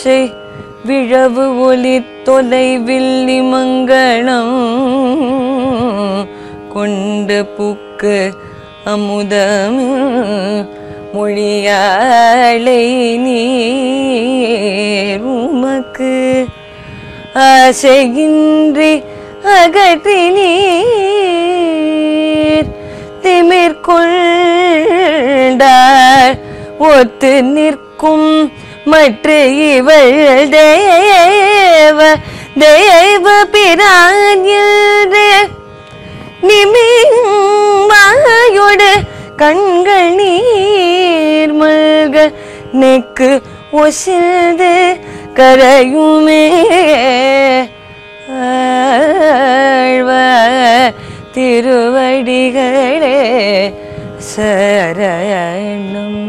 ஓசை விழவு ஒலி தொலைவில்லி மங்களம் கொண்டு புக்கு அமுதம் மொழியாளை நீர் உமக்கு ஆசையின்றி அகற்றினீர் திமிர்கொண்டார் ஒத்து நிற்கும் மற்ற இவள் தேவ தேவ பிரான் என்று நிமிமாயோடு கண்கள் நீர் மல்க நெக்கு ஒசில்து கரையுமே ஆழ்வார் திருவடிகளே சரணம்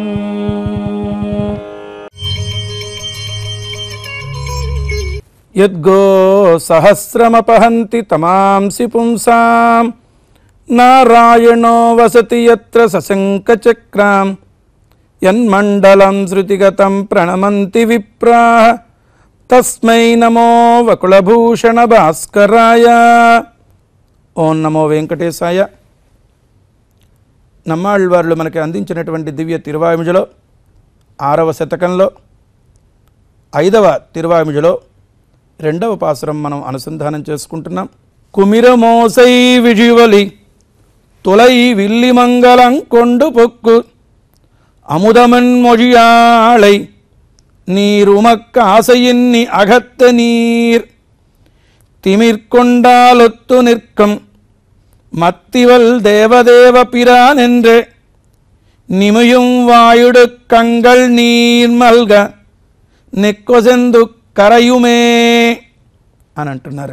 యద్గో సహస్రమపహంతి తమాంసి పుంసాం నారాయణో వసతి యత్ర సశంకచక్రాం యన్మండలం శృతిగతం ప్రణమంతి విప్రా తస్మై నమో వకుళభూషణ భాస్కరాయ ఓం నమో వెంకటేశాయ నమ్మాళ్ళవార్లు మనకి అందించినటువంటి దివ్య తిరువాయుముజలో ఆరవ శతకంలో ఐదవ తిరువాయుముజలో రెండవ పాసురం మనం అనుసంధానం చేసుకుంటున్నాం కుమిరమోసై విజివలి துளை வில்லிமங்கலங் கொண்டு பொக்கு அமுதமன் மொழியாளை நீர் உமக்கு ஆசையின்னி அகத்த நீர் திமிர்கொண்டாலொத்து நிற்கும் மத்திவல் தேவதேவ பிரான் என்று நிமியும் வாயுடு கங்கள் நீர் மல்க నెక్కొసెందు కరయుమే అని అంటున్నారు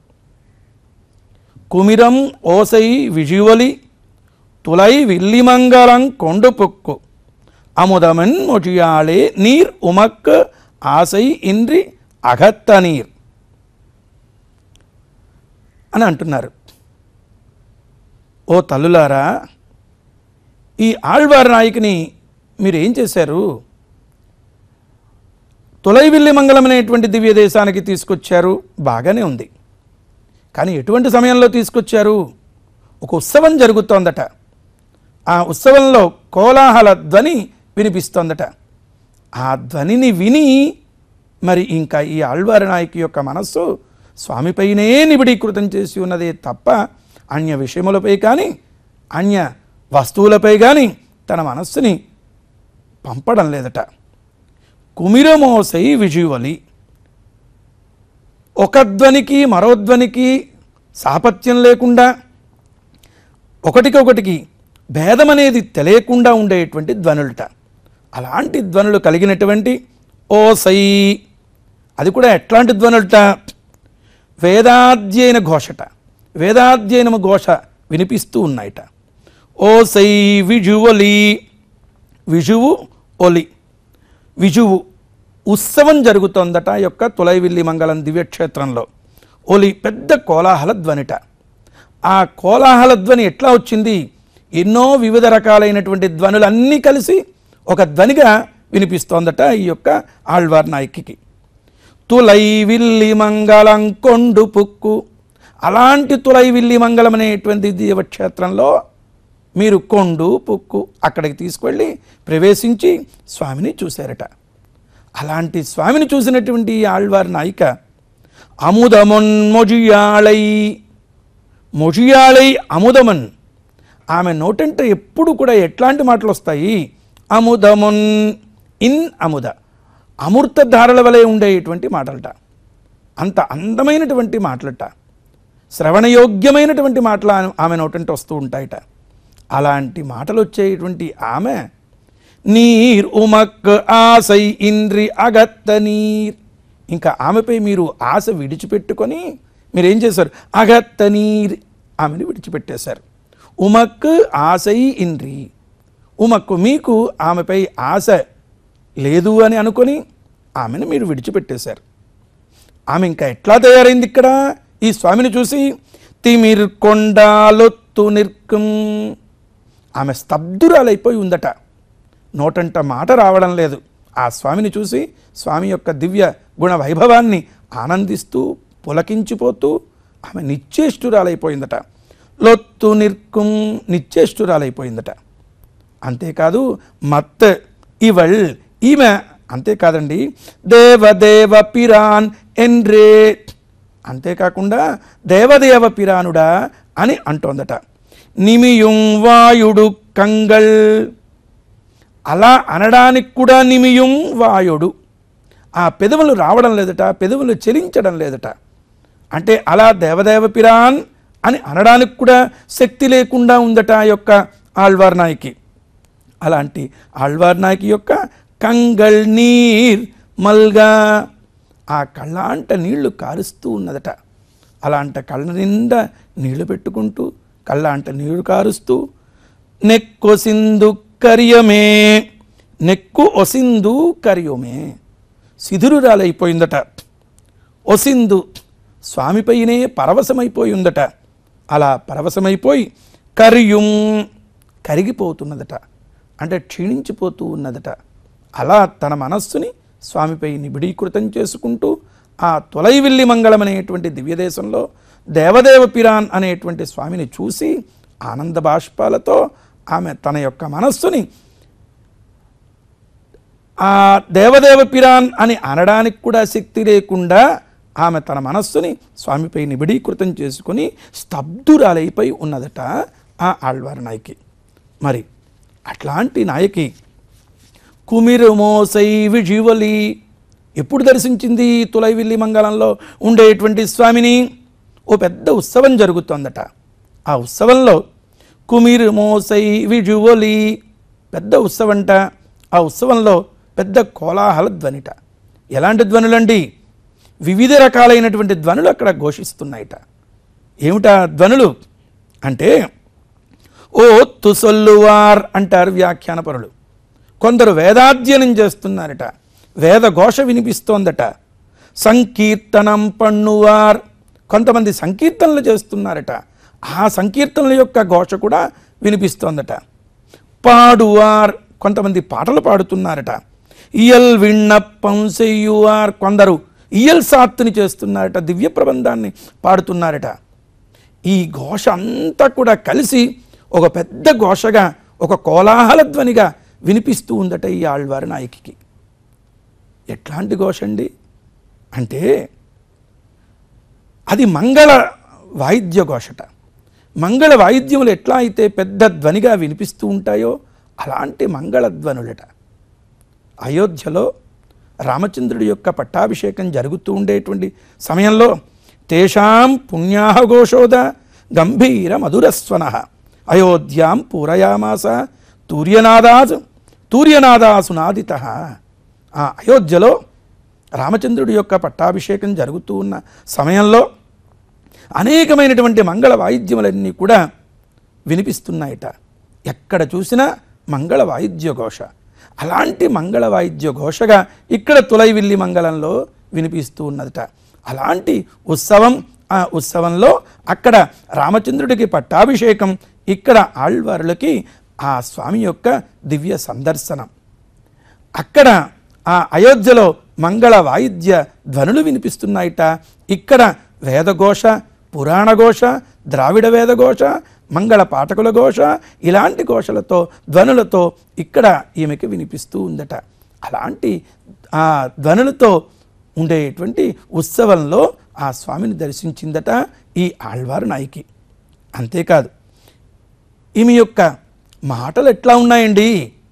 కుమిరం ఓసై విజువలి తులై విల్లిమంగళం కొండు పొక్కు అముదమన్ మొజియాళే నీర్ ఉమక్ ఆసై ఇంద్రి అగత్త నీర్ అని అంటున్నారు ఓ తల్లులారా ఈ ఆళ్వార్ నాయకుని మీరు ఏం చేశారు తొలైవిల్లి మంగళం అనేటువంటి దివ్య దేశానికి తీసుకొచ్చారు బాగానే ఉంది కానీ ఎటువంటి సమయంలో తీసుకొచ్చారు ఒక ఉత్సవం జరుగుతోందట ఆ ఉత్సవంలో కోలాహల ధ్వని వినిపిస్తోందట ఆ ధ్వనిని విని మరి ఇంకా ఈ ఆళ్వారి నాయకు యొక్క మనస్సు స్వామిపైనే నిబిడీకృతం చేసి ఉన్నదే తప్ప అన్య విషయములపై కానీ అన్య వస్తువులపై కానీ తన మనస్సుని పంపడం లేదట కుమిరమోసై విజువలి ఒక ధ్వనికి మరో ధ్వనికి సాపత్యం లేకుండా ఒకటికొకటికి భేదం అనేది తెలియకుండా ఉండేటువంటి ధ్వనులట అలాంటి ధ్వనులు కలిగినటువంటి ఓసై అది కూడా ఎట్లాంటి ధ్వనులట వేదాధ్యయన ఘోషట వేదాధ్యయనము ఘోష వినిపిస్తూ ఉన్నాయట ఓసై విజువలి విజువు ఒలి విజువు ఉత్సవం జరుగుతోందట ఆ యొక్క తులైవిల్లి మంగళం దివ్యక్షేత్రంలో ఒలి పెద్ద కోలాహల ధ్వనిట ఆ కోలాహల ధ్వని ఎట్లా వచ్చింది ఎన్నో వివిధ రకాలైనటువంటి ధ్వనులు అన్నీ కలిసి ఒక ధ్వనిగా వినిపిస్తోందట ఈ యొక్క ఆళ్వార్ నాయకికి తులై విల్లి మంగళం కొండు పుక్కు అలాంటి తులై విల్లి మంగళం అనేటువంటి దివ్యక్షేత్రంలో మీరు కొండు పుక్కు అక్కడికి తీసుకెళ్ళి ప్రవేశించి స్వామిని చూశారట అలాంటి స్వామిని చూసినటువంటి ఈ ఆళ్వార్ నాయిక అముదమున్ మొజియాళై మొజియాళై అముదమన్ ఆమె నోటంటే ఎప్పుడు కూడా ఎట్లాంటి మాటలు వస్తాయి అముదమున్ ఇన్ అముద అమృత ధారల వలె ఉండేటువంటి మాటలట అంత అందమైనటువంటి మాటలట శ్రవణయోగ్యమైనటువంటి మాటలు ఆమె- ఆమె నోటంటే వస్తూ ఉంటాయట అలాంటి మాటలు వచ్చేటువంటి ఆమె నీర్ ఉమక్ ఆసై ఇంద్రి అగత్త నీర్ ఇంకా ఆమెపై మీరు ఆశ విడిచిపెట్టుకొని మీరేం చేశారు అగత్త నీర్ ఆమెను విడిచిపెట్టేశారు ఉమక్ ఆశై ఇంద్రి ఉమక్కు మీకు ఆమెపై ఆశ లేదు అని అనుకొని ఆమెను మీరు విడిచిపెట్టేశారు ఆమె ఇంకా ఎట్లా తయారైంది ఇక్కడ ఈ స్వామిని చూసి తిమిర్ కొండాలొత్తు నిర్కం ఆమె స్తబ్దురాలైపోయి ఉందట నోటంట మాట రావడం లేదు ఆ స్వామిని చూసి స్వామి యొక్క దివ్య గుణ వైభవాన్ని ఆనందిస్తూ పులకించిపోతూ ఆమె నిశ్చేష్టురాలైపోయిందట లొత్తు నిర్కుం నిశ్చేష్టురాలైపోయిందట అంతేకాదు మత్ ఇవళ్ ఈమె అంతేకాదండి దేవదేవ పిరాన్ ఎన్రే అంతేకాకుండా దేవదేవ పిరానుడా అని అంటోందట నిమియుం వాయుడు కంగళ్ అలా అనడానికి కూడా నిమియుం వాయుడు ఆ పెదవులు రావడం లేదట పెదవులు చెలించడం లేదట అంటే అలా దేవదేవ పిరాన్ అని అనడానికి కూడా శక్తి లేకుండా ఉందట ఆ యొక్క ఆళ్వార్ నాయకి అలాంటి ఆళ్వార్ నాయకి యొక్క కంగళ్ నీర్ మల్గా ఆ కళ్ళాంట నీళ్లు కారుస్తూ ఉన్నదట అలాంట కళ్ళ నిండా నీళ్లు పెట్టుకుంటూ కళ్ళాంట నీళ్లు కారుస్తూ నెక్కొసిందు కరియమే నెక్కు ఒసిందు కరియమే శిథిరురాలైపోయిందట ఒసిందు స్వామిపైనే పరవశమైపోయి ఉందట అలా పరవశమైపోయి కరియుం కరిగిపోతున్నదట అంటే క్షీణించిపోతూ ఉన్నదట అలా తన మనస్సుని స్వామిపై నిబిడీకృతం చేసుకుంటూ ఆ తొలైవిల్లి మంగళం అనేటువంటి దివ్యదేశంలో దేవదేవ పిరాన్ అనేటువంటి స్వామిని చూసి ఆనంద బాష్పాలతో ఆమె తన యొక్క మనస్సుని ఆ దేవదేవ పిరాన్ అని అనడానికి కూడా శక్తి లేకుండా ఆమె తన మనస్సుని స్వామిపై నిబిడీకృతం చేసుకుని స్తబ్దురాలైపోయి ఉన్నదట ఆ ఆళ్వారి నాయకి మరి అట్లాంటి నాయకి కుమిరుమోసై విజువలి ఎప్పుడు దర్శించింది తులైవిల్లి మంగళంలో ఉండేటువంటి స్వామిని ఓ పెద్ద ఉత్సవం జరుగుతోందట ఆ ఉత్సవంలో కుమిరుమోసై విజువలి పెద్ద ఉత్సవంట ఆ ఉత్సవంలో పెద్ద కోలాహల ధ్వనిట ఎలాంటి ధ్వనులండి వివిధ రకాలైనటువంటి ధ్వనులు అక్కడ ఘోషిస్తున్నాయిట ఏమిటా ధ్వనులు అంటే ఓ తుసొల్లువార్ అంటారు వ్యాఖ్యానపరులు కొందరు వేదాధ్యయనం చేస్తున్నారట వేద ఘోష వినిపిస్తోందట సంకీర్తనం పన్నువార్ కొంతమంది సంకీర్తనలు చేస్తున్నారట ఆ సంకీర్తనల యొక్క ఘోష కూడా వినిపిస్తోందట పాడువార్ కొంతమంది పాటలు పాడుతున్నారట ఇయల్ విన్నప్పం చెయ్యువార్ కొందరు ఇయల్ సాత్తుని చేస్తున్నారట దివ్య ప్రబంధాన్ని పాడుతున్నారట ఈ ఘోష అంతా కూడా కలిసి ఒక పెద్ద ఘోషగా ఒక కోలాహల ధ్వనిగా వినిపిస్తూ ఉందట ఈ ఆళ్వారి నాయకికి ఎట్లాంటి ఘోష అండి అంటే అది మంగళ వాయిద్య ఘోషట మంగళ వాయిద్యములు ఎట్లా అయితే పెద్ద ధ్వనిగా వినిపిస్తూ ఉంటాయో అలాంటి మంగళ ధ్వనులట అయోధ్యలో రామచంద్రుడి యొక్క పట్టాభిషేకం జరుగుతూ ఉండేటువంటి సమయంలో తేషాం పుణ్యాహఘోషోద గంభీర మధురస్వన అయోధ్యాం పూరయామాస తూర్యనాదాస్ తూర్యనాదాసునాదిత ఆ అయోధ్యలో రామచంద్రుడి యొక్క పట్టాభిషేకం జరుగుతూ ఉన్న సమయంలో అనేకమైనటువంటి మంగళ వాయిద్యములన్నీ కూడా వినిపిస్తున్నాయట ఎక్కడ చూసినా మంగళ వాయిద్య ఘోష అలాంటి మంగళ వాయిద్య ఘోషగా ఇక్కడ తులైవిల్లి మంగళంలో వినిపిస్తూ ఉన్నదట అలాంటి ఉత్సవం ఆ ఉత్సవంలో అక్కడ రామచంద్రుడికి పట్టాభిషేకం ఇక్కడ ఆళ్వారులకి ఆ స్వామి యొక్క దివ్య సందర్శనం అక్కడ ఆ అయోధ్యలో మంగళ వాయిద్య ధ్వనులు వినిపిస్తున్నాయిట ఇక్కడ వేదఘోష పురాణఘోష ద్రావిడ వేదఘోష మంగళ పాఠకుల ఘోష ఇలాంటి ఘోషలతో ధ్వనులతో ఇక్కడ ఈమెకి వినిపిస్తూ ఉందట అలాంటి ఆ ధ్వనులతో ఉండేటువంటి ఉత్సవంలో ఆ స్వామిని దర్శించిందట ఈ ఆళ్వారు నాయకి అంతేకాదు ఈమె యొక్క మాటలు ఎట్లా ఉన్నాయండి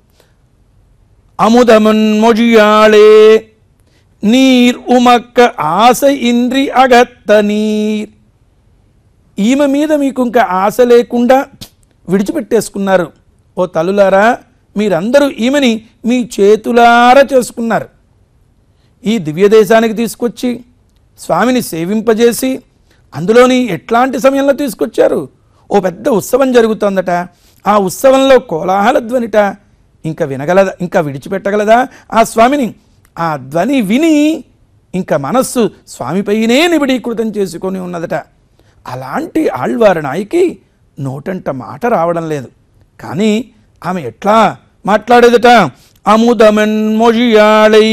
அமுதமன் மொழியாளே நீர் உமக்க ఆశ ఇంద్రి అగత్త నీర్ ఈమె మీద మీకు ఇంకా ఆశ లేకుండా విడిచిపెట్టేసుకున్నారు ఓ తల్లులారా మీరందరూ ఈమెని మీ చేతులారా చేసుకున్నారు ఈ దివ్య దేశానికి తీసుకొచ్చి స్వామిని సేవింపజేసి అందులోని ఎట్లాంటి సమయంలో తీసుకొచ్చారు ఓ పెద్ద ఉత్సవం జరుగుతోందట ఆ ఉత్సవంలో కోలాహల ధ్వనిట ఇంకా వినగలదా ఇంకా విడిచిపెట్టగలదా ఆ స్వామిని ఆ ధ్వని విని ఇంకా మనస్సు స్వామిపైనే నిబిడీకృతం చేసుకొని ఉన్నదట అలాంటి ఆళ్వారి నాయకి నోటంట మాట రావడం లేదు కానీ ఆమె ఎట్లా మాట్లాడేదట అముదమెన్ మొజియాళై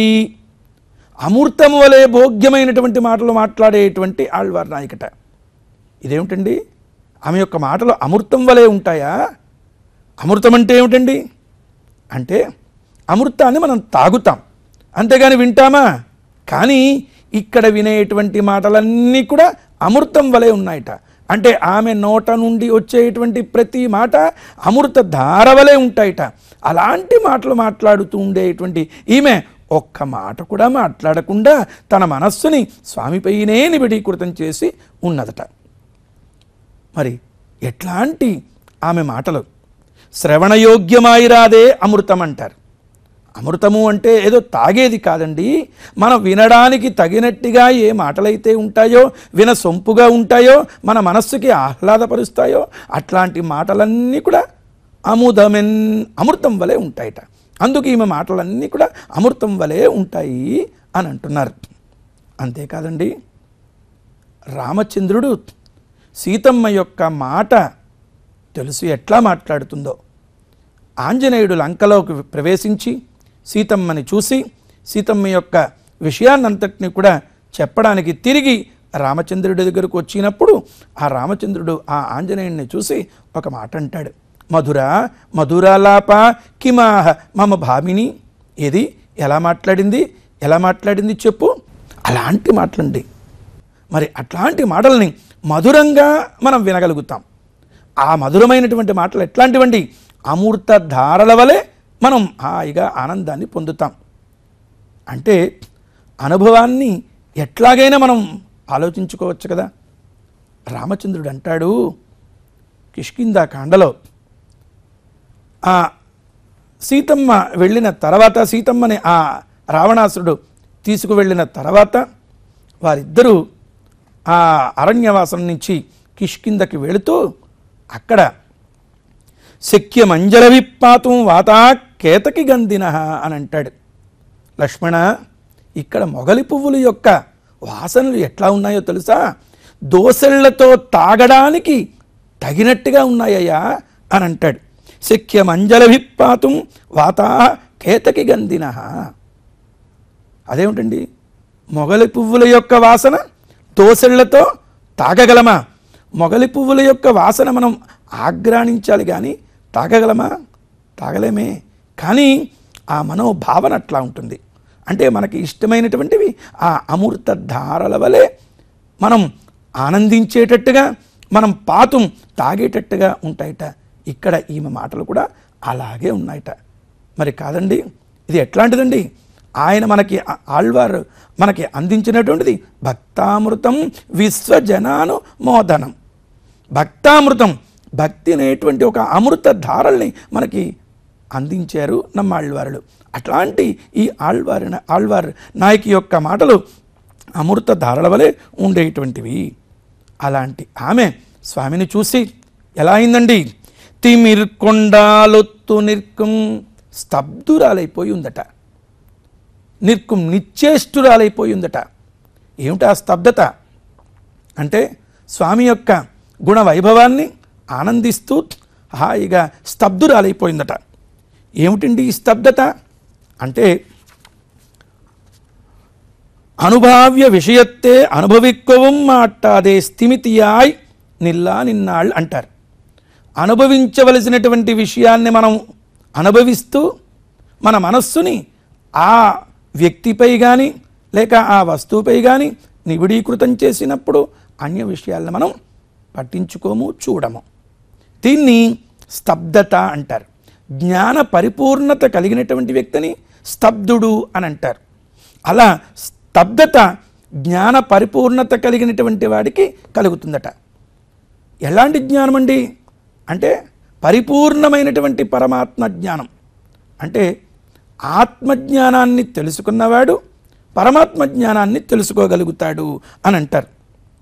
అమృతం వలె భోగ్యమైనటువంటి మాటలు మాట్లాడేటువంటి ఆళ్వార్ నాయకట ఇదేమిటండి ఆమె యొక్క మాటలు అమృతం వలె ఉంటాయా అమృతం అంటే ఏమిటండి అంటే అమృతాన్ని మనం తాగుతాం అంతేగాని వింటామా కానీ ఇక్కడ వినేటువంటి మాటలన్నీ కూడా అమృతం వలె ఉన్నాయట అంటే ఆమె నోట నుండి వచ్చేటువంటి ప్రతి మాట అమృత ధార వలె ఉంటాయట అలాంటి మాటలు మాట్లాడుతూ ఉండేటువంటి ఈమె ఒక్క మాట కూడా మాట్లాడకుండా తన మనస్సుని స్వామిపైనే నిబిడీకృతం చేసి ఉన్నదట మరి ఎట్లాంటి ఆమె మాటలు శ్రవణయోగ్యమాయిరాదే అమృతం అంటారు అమృతము అంటే ఏదో తాగేది కాదండి మనం వినడానికి తగినట్టుగా ఏ మాటలైతే ఉంటాయో విన సొంపుగా ఉంటాయో మన మనస్సుకి ఆహ్లాదపరుస్తాయో అట్లాంటి మాటలన్నీ కూడా అముదమెన్ అమృతం వలె ఉంటాయట అందుకు ఈమె మాటలన్నీ కూడా అమృతం వలె ఉంటాయి అని అంటున్నారు అంతేకాదండి రామచంద్రుడు సీతమ్మ యొక్క మాట తెలుసు ఎట్లా మాట్లాడుతుందో ఆంజనేయుడు లంకలోకి ప్రవేశించి సీతమ్మని చూసి సీతమ్మ యొక్క విషయాన్నంతటిని కూడా చెప్పడానికి తిరిగి రామచంద్రుడి దగ్గరకు వచ్చినప్పుడు ఆ రామచంద్రుడు ఆ ఆంజనేయుడిని చూసి ఒక మాట అంటాడు మధుర మధురాలాప కిమాహ మమ భామిని ఏది ఎలా మాట్లాడింది ఎలా మాట్లాడింది చెప్పు అలాంటి మాటలండి మరి అట్లాంటి మాటల్ని మధురంగా మనం వినగలుగుతాం ఆ మధురమైనటువంటి మాటలు ఎట్లాంటివండి అమృత ధారల వలె మనం హాయిగా ఆనందాన్ని పొందుతాం అంటే అనుభవాన్ని ఎట్లాగైనా మనం ఆలోచించుకోవచ్చు కదా రామచంద్రుడు అంటాడు కిష్కిందా కాండలో ఆ సీతమ్మ వెళ్ళిన తర్వాత సీతమ్మని ఆ రావణాసురుడు తీసుకువెళ్ళిన తర్వాత వారిద్దరూ ఆ అరణ్యవాసం నుంచి కిష్కిందకి వెళుతూ అక్కడ శక్యమంజల విప్పాతం వాతా కేతకి గంధిన అని అంటాడు లక్ష్మణ ఇక్కడ మొగలి పువ్వుల యొక్క వాసనలు ఎట్లా ఉన్నాయో తెలుసా దోసెళ్లతో తాగడానికి తగినట్టుగా ఉన్నాయ్యా అని అంటాడు శక్యమంజల విప్పాతం వాతా కేతకి గంధిన అదేమిటండి మొగలి పువ్వుల యొక్క వాసన దోసెళ్లతో తాగగలమా మొగలి పువ్వుల యొక్క వాసన మనం ఆగ్రాణించాలి కానీ తాగగలమా తాగలేమే కానీ ఆ మనోభావన అట్లా ఉంటుంది అంటే మనకి ఇష్టమైనటువంటివి ఆ అమృత ధారల వలె మనం ఆనందించేటట్టుగా మనం పాతం తాగేటట్టుగా ఉంటాయట ఇక్కడ ఈమె మాటలు కూడా అలాగే ఉన్నాయట మరి కాదండి ఇది ఎట్లాంటిదండి ఆయన మనకి ఆ- ఆళ్వారు మనకి అందించినటువంటిది భక్తామృతం విశ్వజనాను మోదనం భక్తామృతం భక్తి అనేటువంటి ఒక అమృత ధారల్ని మనకి అందించారు నమ్మ ఆళ్వారులు అట్లాంటి ఈ ఆళ్వారి ఆళ్వారు నాయకి యొక్క మాటలు అమృత ధారల వలె ఉండేటువంటివి అలాంటి ఆమె స్వామిని చూసి ఎలా అయిందండి తిమిర్కొండాలొత్తు నిర్కం స్తబ్దురాలైపోయి ఉందట నిర్కుం నిశ్చేష్టురాలైపోయి ఉందట ఏమిటా స్తబ్దత అంటే స్వామి యొక్క గుణ వైభవాన్ని ఆనందిస్తూ హాయిగా స్తబ్దురాలైపోయిందట ఏమిటండి ఈ స్తబ్దత అంటే అనుభావ్య విషయత్తే అనుభవిక్కువం మాట్టాదే స్థిమితియాయ్ నిల్లా నిన్నాళ్ అంటారు అనుభవించవలసినటువంటి విషయాన్ని మనం అనుభవిస్తూ మన మనస్సుని ఆ వ్యక్తిపై కానీ లేక ఆ వస్తువుపై కానీ నిబిడీకృతం చేసినప్పుడు అన్య విషయాలను మనం పట్టించుకోము చూడము దీన్ని స్తబ్దత అంటారు జ్ఞాన పరిపూర్ణత కలిగినటువంటి వ్యక్తిని స్తబ్దుడు అని అంటారు అలా స్తబ్దత జ్ఞాన పరిపూర్ణత కలిగినటువంటి వాడికి కలుగుతుందట ఎలాంటి జ్ఞానం అండి అంటే పరిపూర్ణమైనటువంటి పరమాత్మ జ్ఞానం అంటే ఆత్మజ్ఞానాన్ని తెలుసుకున్నవాడు పరమాత్మ జ్ఞానాన్ని తెలుసుకోగలుగుతాడు అని అంటారు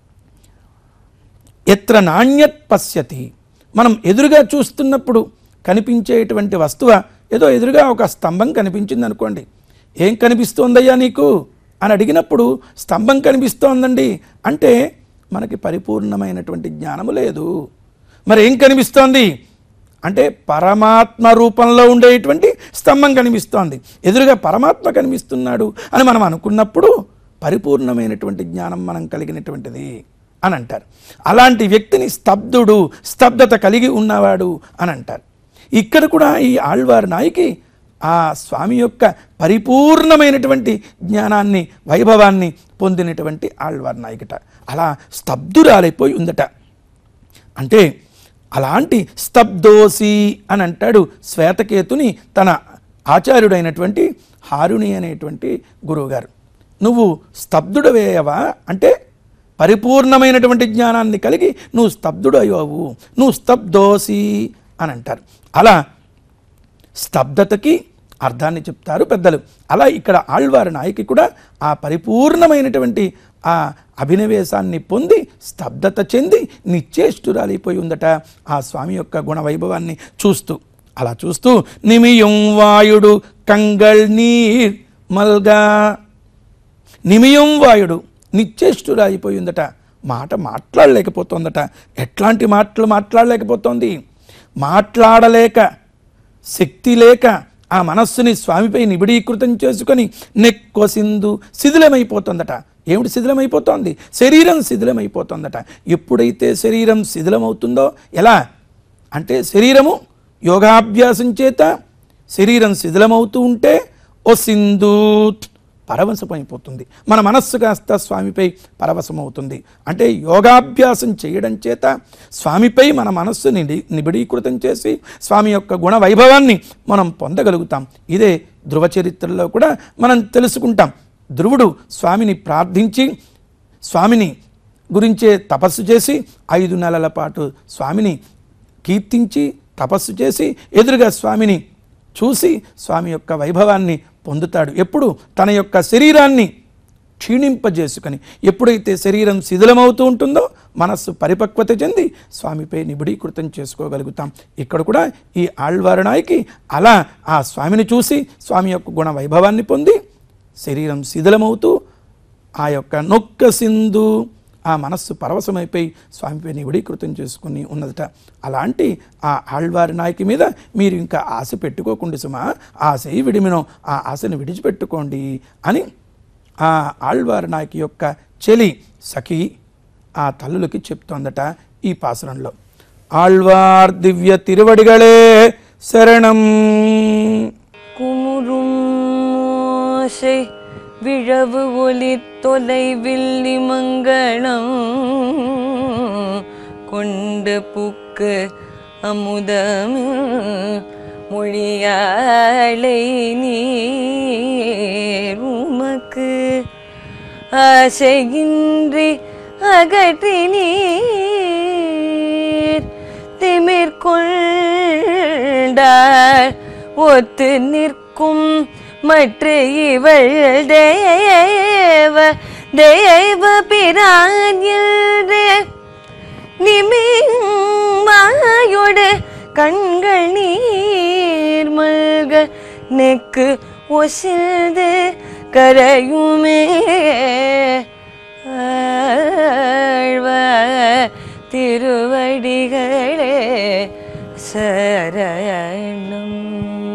ఎత్ర నాణ్యత్ పశ్యతి మనం ఎదురుగా చూస్తున్నప్పుడు కనిపించేటువంటి వస్తువ ఏదో ఎదురుగా ఒక స్తంభం కనిపించింది అనుకోండి ఏం కనిపిస్తోందయ్యా నీకు అని అడిగినప్పుడు స్తంభం కనిపిస్తోందండి అంటే మనకి పరిపూర్ణమైనటువంటి జ్ఞానము లేదు మరి ఏం కనిపిస్తోంది అంటే పరమాత్మ రూపంలో ఉండేటువంటి స్తంభం కనిపిస్తోంది ఎదురుగా పరమాత్మ కనిపిస్తున్నాడు అని మనం అనుకున్నప్పుడు పరిపూర్ణమైనటువంటి జ్ఞానం మనం కలిగినటువంటిది అని అంటారు అలాంటి వ్యక్తిని స్తబ్దుడు స్తబ్దత కలిగి ఉన్నవాడు అని అంటారు ఇక్కడ కూడా ఈ ఆళ్వారు నాయకి ఆ స్వామి యొక్క పరిపూర్ణమైనటువంటి జ్ఞానాన్ని వైభవాన్ని పొందినటువంటి ఆళ్వార్ నాయకట అలా స్తబ్దురాలైపోయి ఉందట అంటే అలాంటి స్తబ్దోసి అని అంటాడు శ్వేతకేతుని తన ఆచార్యుడైనటువంటి హారుని అనేటువంటి గురువుగారు నువ్వు స్తబ్దుడవేయవా అంటే పరిపూర్ణమైనటువంటి జ్ఞానాన్ని కలిగి నువ్వు స్తబ్దుడు అయ్యావు నువ్వు స్తబ్దోసి అని అంటారు అలా స్తబ్దతకి అర్థాన్ని చెప్తారు పెద్దలు అలా ఇక్కడ ఆళ్వారి నాయకి కూడా ఆ పరిపూర్ణమైనటువంటి ఆ అభినవేశాన్ని పొంది స్తబ్దత చెంది నిశ్చేష్టురాలైపోయి ఉందట ఆ స్వామి యొక్క గుణ వైభవాన్ని చూస్తూ అలా చూస్తూ నిమియం వాయుడు కంగళ్ నీర్ మల్గా నిమియం వాయుడు నిశ్చేష్టురాయిపోయి ఉందట మాట మాట్లాడలేకపోతోందట ఎట్లాంటి మాటలు మాట్లాడలేకపోతోంది మాట్లాడలేక శక్తి లేక ఆ మనస్సుని స్వామిపై నిబిడీకృతం చేసుకొని నెక్కొసిందు శిథిలమైపోతుందట ఏమిటి శిథిలమైపోతోంది శరీరం శిథిలమైపోతుందట ఎప్పుడైతే శరీరం శిథిలమవుతుందో ఎలా అంటే శరీరము యోగాభ్యాసం చేత శరీరం శిథిలమవుతూ ఉంటే ఓ సింధూత్ పరవశమైపోతుంది మన మనస్సు కాస్త స్వామిపై పరవశమవుతుంది అంటే యోగాభ్యాసం చేయడం చేత స్వామిపై మన మనస్సుని ని- నిబిడీకృతం చేసి స్వామి యొక్క గుణ వైభవాన్ని మనం పొందగలుగుతాం ఇదే ధ్రువ చరిత్రలో కూడా మనం తెలుసుకుంటాం ధ్రువుడు స్వామిని ప్రార్థించి స్వామిని గురించే తపస్సు చేసి ఐదు నెలల పాటు స్వామిని కీర్తించి తపస్సు చేసి ఎదురుగా స్వామిని చూసి స్వామి యొక్క వైభవాన్ని పొందుతాడు ఎప్పుడు తన యొక్క శరీరాన్ని క్షీణింపజేసుకొని ఎప్పుడైతే శరీరం శిథిలమవుతూ ఉంటుందో మనస్సు పరిపక్వత చెంది స్వామిపై నిబిడీకృతం చేసుకోగలుగుతాం ఇక్కడ కూడా ఈ ఆళ్వారణాయికి అలా ఆ స్వామిని చూసి స్వామి యొక్క గుణ వైభవాన్ని పొంది శరీరం శిథిలమవుతూ ఆ యొక్క నొక్క సింధు ఆ మనస్సు పరవశమైపోయి స్వామిపై నిబిడీకృతం చేసుకుని ఉన్నదట అలాంటి ఆ ఆళ్వారి నాయకి మీద మీరు ఇంకా ఆశ పెట్టుకోకుండా సుమా ఆశయి విడిమినో ఆ ఆశను విడిచిపెట్టుకోండి అని ఆ ఆళ్వారి నాయకి యొక్క చెలి సఖి ఆ తల్లులకి చెప్తోందట ఈ పాసరంలో ఆళ్వార్ దివ్య తిరువడిగళే శరణం குமுறும் ஓசை விழவு ஒளி தொலைவில் மங்களம் கொண்டு புக்கு அமுதம் மொழியாளை நீர் உமக்கு ஆசையின்றி அகற்றி நீர் திமிர்கொண்டார் ஒத்து நிற்கும் மற்ற இவள் தேவ தேவ பிரான்யல்ரே நிமிமாயோடு கண்கள் நீர் மல்க நெக்கு ஒசில்து கரையுமே ஆழ்வார் திருவடிகளே சரணம்